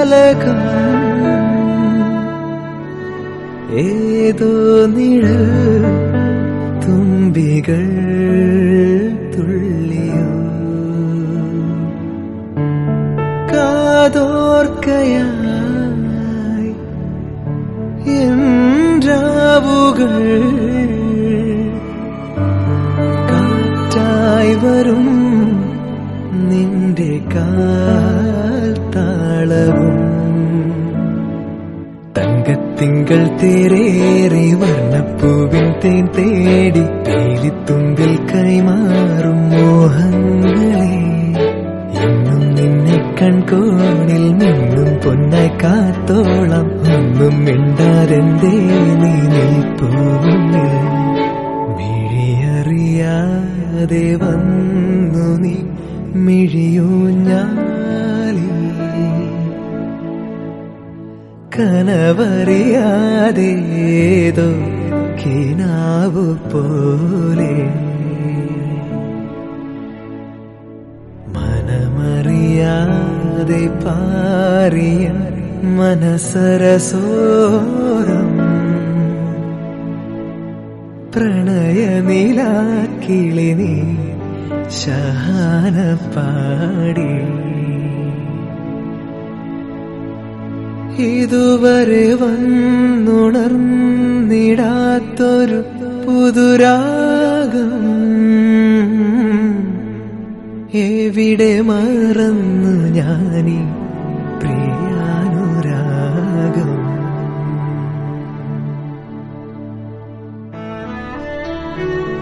തിലകം ഏതോ നിഴൽ തുമ്പികൾ തുള്ളിയോ കാതോർക്കയായി என்றாവുകൾ കാറ്റായി വരും നിന്റെ കാൽ താളവും തങ്കത്തിങ്കൾ തേരേറി വർണ്ണപ്പൂവിൻ തേൻ തേടി തേലിത്തുമ്പിൽ കൈമാറും മോഹങ്ങളെ എന്നും നിന്നെ കൺകോണിൽ നിന്നും പൊന്നായി കാത്തോളം ഒന്നും മിണ്ടാതെന്തേ നീ നിൽപ്പൂവിൽ മിഴിയറിയാതെ വന്നു നീ മിഴിയൂഞ്ഞാലി കനവറിയാതേതോ കിനാവു പോലെ മനമറിയാതെ പാറിയ മനസരസോരം പ്രണയനിലാക്കിളി നീ ശഹാന പാടി ഇതുവരെ വന്നുണർന്നിടാത്തൊരു പുതുരാഗം എവിടെ മറന്നു ഞാനീ പ്രിയാനുരാഗം thank you